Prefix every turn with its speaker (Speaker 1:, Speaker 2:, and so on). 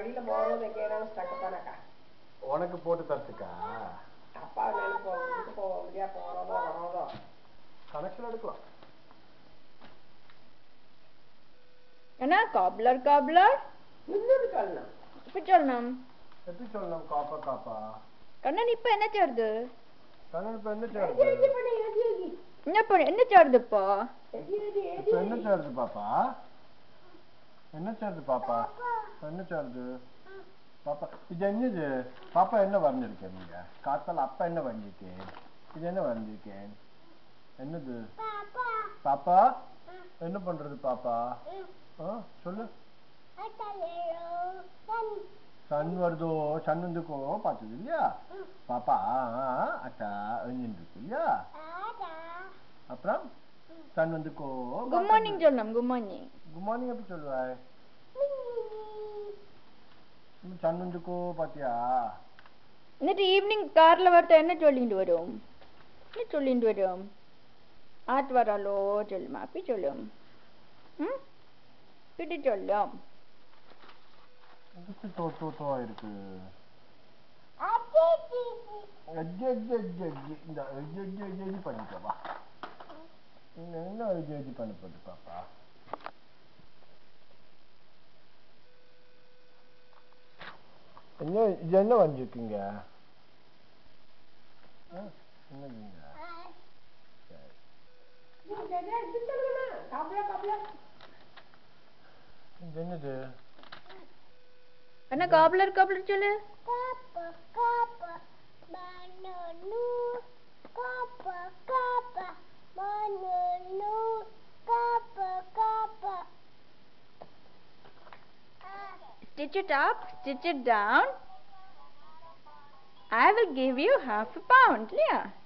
Speaker 1: மடியில மோரம் வைக்கணும் ஸ்டக்கப்பானக்கா
Speaker 2: உனக்கு போட்டு தரத்துக்கா
Speaker 1: அப்பா நான் போ வீட்டு போக முடியா போறதோ வரோதோ
Speaker 2: கனெக்ஷன் எடுக்கலாம்
Speaker 3: என்ன காப்லர் காப்லர்
Speaker 1: இன்னொரு சொல்லணும்
Speaker 3: இப்ப சொல்லணும்
Speaker 2: எப்படி சொல்லணும் காப்பா காப்பா
Speaker 3: கண்ணன் இப்ப என்ன சேருது
Speaker 2: கண்ணன் இப்ப என்ன
Speaker 1: எதி எதி
Speaker 2: சேருது
Speaker 1: பண்ணி எதி எதி
Speaker 3: என்ன பண்ண என்ன சேருது இப்போ
Speaker 1: எதி எதி எதி
Speaker 2: இப்ப என்ன சேருது பாப்பா என்ன சேருது பாப்பா என்ன சேருது பாப்பா இது என்னது பாப்பா என்ன வரைஞ்சிருக்கேன் நீங்க காத்தால அப்பா என்ன வரைஞ்சிருக்கேன் இது என்ன வரைஞ்சிருக்கேன் என்னது பாப்பா என்ன பண்றது பாப்பா ஆ சொல்லு சன் வருதோ சன் வந்துக்கும் பார்த்தது இல்லையா பாப்பா அட்டா இருக்கு இல்லையா அப்புறம் சன் வந்துக்கோ
Speaker 3: குட் மார்னிங் சொல்லணும் குட் மார்னிங்
Speaker 2: குட் மார்னிங் எப்படி சொல்லுவாய் சன் வந்துக்கோ பாத்தியா
Speaker 3: എന്നിട്ട് ഈവനിങ് കാറിൽ വരത്ത എന്നെ ചൊല്ലിണ്ട് വരും എന്നെ ചൊല്ലിണ്ട് വരും ആറ്റ് വരാലോ ചൊല്ലും അപ്പി ചൊല്ലും ഉം? പിടി ചൊല്ലും
Speaker 2: எதுக்கு தோ தோ தோ இருக்கு எஜ்ஜி எஜ்ஜி எஜ்ஜி எஜ்ஜி இந்த எஜ்ஜி எஜ்ஜி எஜ்ஜி எஜ்ஜி பண்ணிக்கோ வா நீங்க என்ன எஜ்ஜி எஜ்ஜி பண்ண போகுது பாப்பா என்ன இது என்ன வரைஞ்சிருக்கீங்க ஆ, என்னதுங்க சரி.
Speaker 1: இது சொல்லணும் காப்பியா காப்பியா
Speaker 2: இது என்னது
Speaker 3: എന്നെ കാബ്ലർ കാബ്ലർ ചൊല്ല് Stitch it up, stitch it down. I will give you half a pound, yeah.